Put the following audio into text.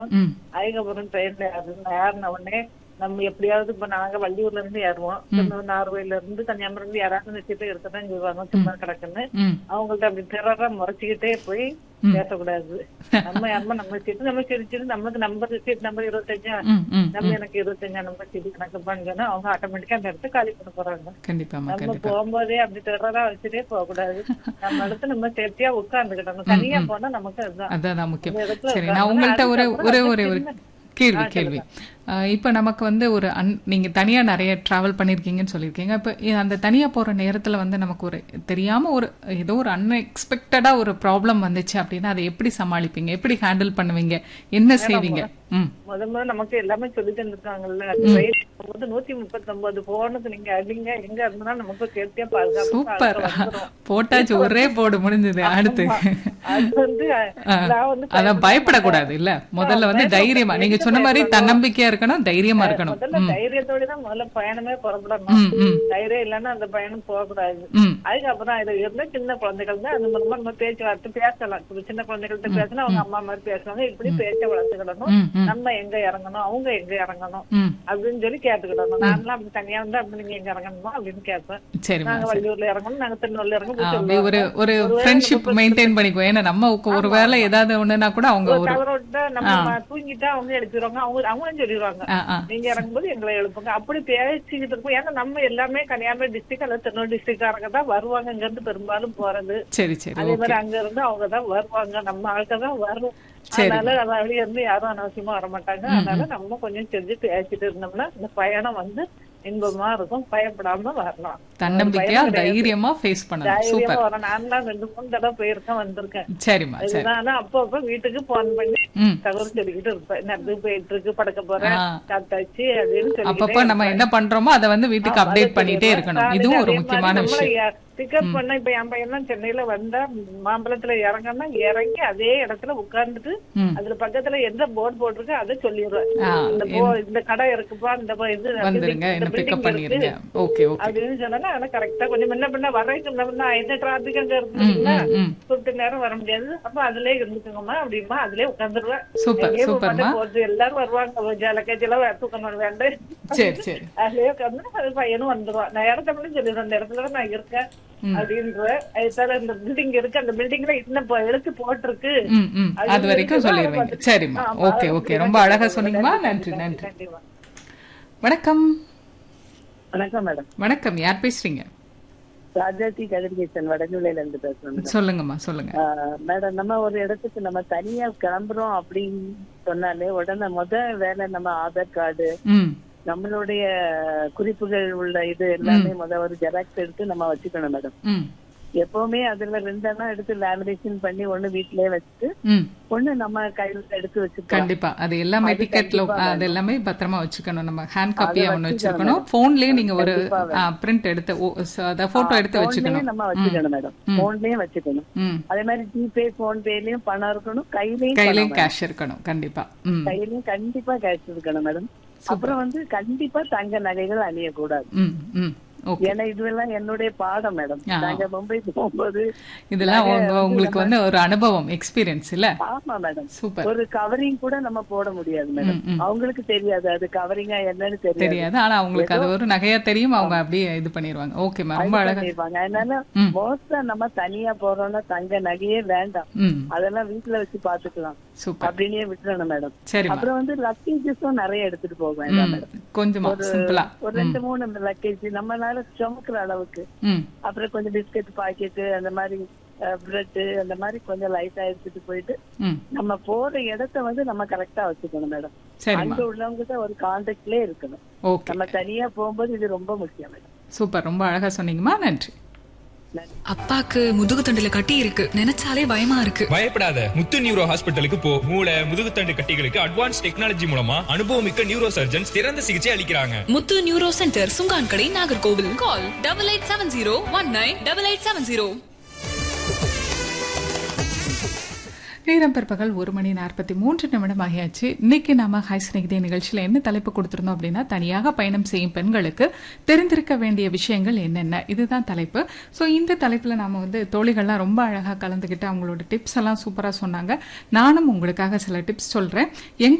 ம் அதுக்கப்புறம் ட்ரெயின்ல ஏறணும் ஏறின உடனே நம்ம எப்படியாவது இப்ப நாங்க வள்ளியூர்ல இருந்து ஏறுவோம் திரும்ப நார்வேல இருந்து கன்னியாகுமரி இருந்து யாராவது இந்த சீட்டை எடுத்துதான் செய்வாங்க சும்மா கிடக்குன்னு ம் அவங்கள்ட்ட அப்படி திறறா முறைச்சுக்கிட்டே போய் பேசக்கூடாது நம்ம யாருமா நம்ம சீட்டு நம்ம சிரிச்சிட்டு நமக்கு நம்பர் சீட் நம்பர் இருபத்தஞ்சா ம் ம் நம்ம எனக்கு இருபத்தஞ்சா நம்பர் சீட்டு கணக்கு பண்ணுங்கன்னா அவங்க ஆட்டோமேட்டிக்கா அந்த இடத்த காலி பண்ண போறாங்க கண்டிப்பாம்மா நம்ம கண்டிப்பா போகும்போதே அப்படி திறறா வச்சுட்டே போக கூடாது நம்ம இடத்துல நம்ம சேஃப்டியா உட்கார்ந்துக்கிட்டோம் தனியா போனா நமக்கு அதுதான் அதான் முக்கியம் இந்த இடத்துல சரி உட்கார்ந்து நான் உங்கள்கிட்ட ஒரு அதுக்கப்புறம் ஒரு ஒரு ஒரு சின்ன- கேள்வி ஆ, கேள்வி அஹ், இப்ப நமக்கு வந்து ஒரு அன் நீங்க தனியா நிறைய டிராவல் பண்ணிருக்கீங்கன்னு சொல்லியிருக்கீங்க இப்ப இ- அந்த தனியா போற நேரத்துல வந்து நமக்கு ஒரு தெரியாம ஒரு ஏதோ ஒரு அன்எக்ஸ்பெக்டடா ஒரு ப்ராப்ளம் வந்துச்சு அப்படின்னா அதை எப்படி சமாளிப்பீங்க எப்படி ஹேண்டில் பண்ணுவீங்க என்ன செய்வீங்க ம் முத முதல்ல நமக்கு எல்லாமே சொல்லி தந்திருக்காங்கல்ல ட்ரெயின் போகும்போது நூத்தி முப்பத்தி ஒன்பது போனது நீங்க அடிங்க எங்க இருந்தா நமக்கு சேஃப்டியா பாதுகாப்பு சூப்பர் போட்டாச்சு ஒரே போடு முடிஞ்சது அடுத்து அது வந்து நான் வந்து அதான் பயப்படக்கூடாது இல்ல முதல்ல வந்து தைரியமா நீங்க சொன்ன மாதிரி தன்னம்பிக்கையா இருக்கணும் தைரியமா இருக்கணும் முதல்ல தைரியத்தோட தான் முதல்ல பயணமே புறப்படணும் ம் ம் தைரியம் இல்லைன்னா அந்த பயணம் போகக்கூடாது ம் அதுக்கப்புறம் இதுல இருந்த சின்ன குழந்தைகள் தான் அது மூலமா நம்ம பேச்சுவார்த்தை பேசலாம் இப்ப சின்ன குழந்தைகள்ட்ட பேசினா அவங்க அம்மா மாதிரி பேசுவாங்க இப்படி பேச்ச வளர்த்துக்கிடணும் ம் ம் நம்ம எங்க இறங்கணும் அவங்க எங்க இறங்கணும் ம் அப்படின்னு சொல்லி கேட்டுக்கிடணும் நான்லாம் அப்படி தனியா வந்து அப்படி நீங்க எங்க இறங்கணுமா அப்படின்னு கேட்பேன் சரிம்மா நாங்க வள்ளியூர்ல இறங்கணும் நாங்க திருநெல்வேலியில இறங்கணும் ஆ, அப்படியே ஒரு ஒரு ஃப்ரெண்ட்ஷிப் மெயின்டைன் பண்ணிக்குவோம் ஏன்னா நம்ம ஒக்க- ஒரு வேலை ஏதாவது ஒண்ணுனா கூட அவங்க ஒரு தவற விட்டா நம்ம ம- தூங்கிட்டா அவங்க எழுப்பிடுவாங்க அவங்க அவங்களும் சொல்லிடுவாங்க ஆ, ஆ. நீங்க இறங்கும்போது எங்களை எழுப்புங்க அப்படி பேசிக்கிட்டு இருப்போம் ஏன்னா நம்ம எல்லாமே கன்னியாகுமரி டிஸ்ட்ரிக்ட் அல்லது திருநெல்வேலி டிஸ்ட்ரிக்டாரங்க தான் வருவாங்க இங்க இருந்து பெரும்பாலும் போறது சரி சரி அதே மாதிரி அங்க இருந்து அவங்க தான் வருவாங்க நம்ம ஆட்கள் தான் வரும் சரி. அதனால நம்ம வெளிய இருந்து யாரும் அனாவசியமா வர மாட்டாங்க அதனால நம்ம கொஞ்சம் செஞ்சு பேசிட்டு இருந்தோம்னா இந்த பயணம் வந்து இன்பமா இருக்கும் பயப்படாம வரலாம் தன்னம்பிக்கையா தைரியமா ஃபேஸ் பண்ணணும் தைரியமா சூப்பர் வரும் நான்லாம் ரெண்டு மூணு தடவை போயிருக்கேன் வந்திருக்கேன் சரிம்மா சரி இதுதான் ஆனா அப்பப்ப வீட்டுக்கு போன் பண்ணி ம் தகவல் சொல்லிக்கிட்டு இருப்பேன் நடந்து போயிட்டு இருக்கு படுக்க போறேன் ஆ. காத்தாச்சு அப்படின்னு சொல்லி அப்பப்போ நம்ம என்ன பண்றோமோ அதை வந்து வீட்டுக்கு அப்டேட் பண்ணிட்டே இருக்கணும் இதுவும் ஒரு முக்கியமான விஷயம் பிக்கப் பண்ண இப்ப என் பையன் சென்னையில வந்தா மாம்பழத்துல இறங்கன்னா இறங்கி அதே இடத்துல உட்கார்ந்துட்டு ம். அதுல பக்கத்துல எந்த போர்டு போட்டிருக்கு அதை சொல்லிடுவேன் ஆ, இந்த போ- இந்த கடை இருக்குப்பா இந்த ப- இது வந்துருங்க இந்த என்ன building பிக்கப் இருக்கு பண்ணிருங்க ஓகே ஓகே அப்படின்னு சொன்னா ஆனா கரெக்டா கொஞ்சம் முன்ன பின்ன வர்றதுக்கு முன்ன பின்ன எந்த டிராபிக் அங்க ம் இருக்குங்களா ம் ம் கூப்பிட்டு நேரம் வர முடியாது அப்ப அதுலயே இருந்துக்கோங்கம்மா அப்படிமா அதுலயே உட்காந்துருவேன் சூப்பர் எங்கேயும் போக சூப்பர்மா மாட்டேன், போறது எல்லாரும் வருவாங்க ஜலக்கேஜ் எல்லாம் தூக்கம் வேண்டாம் சரி சரி அதுலயே உட்காந்து அது பையனும் வந்துருவான் நான் இடத்த மட்டும் சொல்லிடுறேன் அந்த இடத்துல தான் நான் இருக்கேன் அப்படின்ற அதுதால இந்த பில்டிங் இருக்கு அந்த பில்டிங்ல இன்னும் இப்போ எழுத்து போட்டிருக்கு ம் ம் அது வரைக்கும் சொல்லிடுவீங்க சரிம்மா ஓகே ஓகே ரொம்ப அழகா சொன்னீங்கம்மா நன்றி நன்றி கண்டிப்பா வணக்கம் வணக்கம் மேடம் வணக்கம் யார் பேசுறீங்க ராஜாத்தி கதிர்கேசன் வடநிலையில இருந்து பேசுறேன் மேடம் சொல்லுங்கம்மா சொல்லுங்க ஆஹ் மேடம் நம்ம ஒரு இடத்துக்கு நம்ம தனியா கிளம்புறோம் அப்படின்னு சொன்னாலே உடனே முத வேலை நம்ம ஆதார் கார்டு ம் நம்மளுடைய குறிப்புகள் உள்ள இது எல்லாமே முத ஒரு ஜெராக்ஸ் எடுத்து நம்ம வச்சுக்கணும் மேடம் ம் எப்பவுமே அதுல ரெண்டெண்ணம் எடுத்து லேமினேஷன் பண்ணி ஒண்ணு வீட்லயே வச்சுட்டு ம் ஒண்ணு நம்ம கையில எடுத்து வச்சுக்கலாம் கண்டிப்பா அது எல்லாமே டிக்கெட்ல அது எல்லாமே பத்திரமா வச்சுக்கணும் நம்ம ஹேண்ட் காப்பியா ஒண்ணு வச்சிருக்கணும் போன்லயே நீங்க ஒரு பிரிண்ட் எடுத்து ஓ, ச- அத போட்டோ எடுத்து போன்லயே வச்சுக்கணும் நம்ம வச்சுக்கணும் மேடம் போன்லயும் வச்சுக்கணும் ம் அதே மாதிரி ஜிபே போன் பேலயும் பணம் இருக்கணும் கையிலயும் பணம் கையிலயும் கேஷ் இருக்கணும் கண்டிப்பா ம் கையிலயும் கண்டிப்பா கேஷ் இருக்கணும் மேடம் அப்புறம் வந்து கண்டிப்பா தங்க நகைகள் அணியக்கூடாது ம் ம் ஓகே ஏன்னா இதுவெல்லாம் என்னுடைய பாடம் மேடம் ஆ. நாங்க மும்பை போகும்போது இதெல்லாம் உங்க உங்களுக்கு வந்து ஒரு அனுபவம் எக்ஸ்பீரியன்ஸ் இல்ல ஆமா மேடம் சூப்பர் ஒரு கவரிங் கூட நம்ம போட முடியாது மேடம் ம், ம். அவங்களுக்கு தெரியாது அது கவரிங்கா என்னன்னு தெரியாது தெரியாது ஆனா அவங்களுக்கு அது ஒரு நகையா தெரியும் அவங்க அப்படியே இது பண்ணிடுவாங்க ஓகேம்மா ரொம்ப அழகா பண்ணிருப்பாங்க அதனால ம். மோஸ்டா நம்ம தனியா போறோம்னா தங்க நகையே வேண்டாம் ம் அதெல்லாம் வீட்டுல வச்சு பாத்துக்கலாம் சூப்பர் அப்படின்னே விட்டுறணும் மேடம் சரிம்மா அப்புறம் வந்து லக்கேஜஸும் நிறைய எடுத்துட்டு போக வேண்டாம் ம் மேடம் கொஞ்சமா சிம்பிளா ஒரு ரெண்டு மூணு லக்கேஜ் நம்மளால சுமக்கிற அளவுக்கு ம் அப்புறம் கொஞ்சம் பிஸ்கட் பாக்கெட் அந்த மாதிரி பிரெட் அந்த மாதிரி கொஞ்சம் லைட்டா எடுத்துட்டு போயிட்டு ம் நம்ம போற இடத்த வந்து நம்ம கரெக்டா வச்சுக்கணும் மேடம் சரிம்மா அங்க உள்ளவங்க ஒரு கான்டாக்ட்லயே இருக்கணும் ஓகே நம்ம தனியா போகும்போது இது ரொம்ப முக்கியம் மேடம் சூப்பர் ரொம்ப அழகா சொன்னீங்கம்மா நன்றி அப்பாக்கு முதுகு தண்டுல கட்டி இருக்கு நினைச்சாலே பயமா இருக்கு பயப்படாத முத்து நியூரோ ஹாஸ்பிட்டலுக்கு போ மூளை முதுகுத்தண்டு கட்டிகளுக்கு அட்வான்ஸ் டெக்னாலஜி மூலமா அனுபவமிக்க நியூரோ சர்ஜன்ஸ் சிறந்த சிகிச்சை அளிக்கிறாங்க Muthu neuro centre Sungankadai Nagercoil call double eight seven zero one nine double eight seven zero நேரம் பிற்பகல் ஒரு மணி நாற்பத்தி மூன்று நிமிடம் ஆகியாச்சு இன்னைக்கு நாம ஹாய் சிநேகிதே நிகழ்ச்சியில என்ன தலைப்பு கொடுத்திருந்தோம் அப்படின்னா தனியாக பயணம் செய்யும் பெண்களுக்கு தெரிந்திருக்க வேண்டிய விஷயங்கள் என்னென்ன இதுதான் தலைப்பு ஸோ இந்த தலைப்புல நாம வந்து தோழிகள்லாம் ரொம்ப அழகா கலந்துக்கிட்டு அவங்களோட டிப்ஸ் எல்லாம் சூப்பரா சொன்னாங்க நானும் உங்களுக்காக சில டிப்ஸ் சொல்றேன் எங்க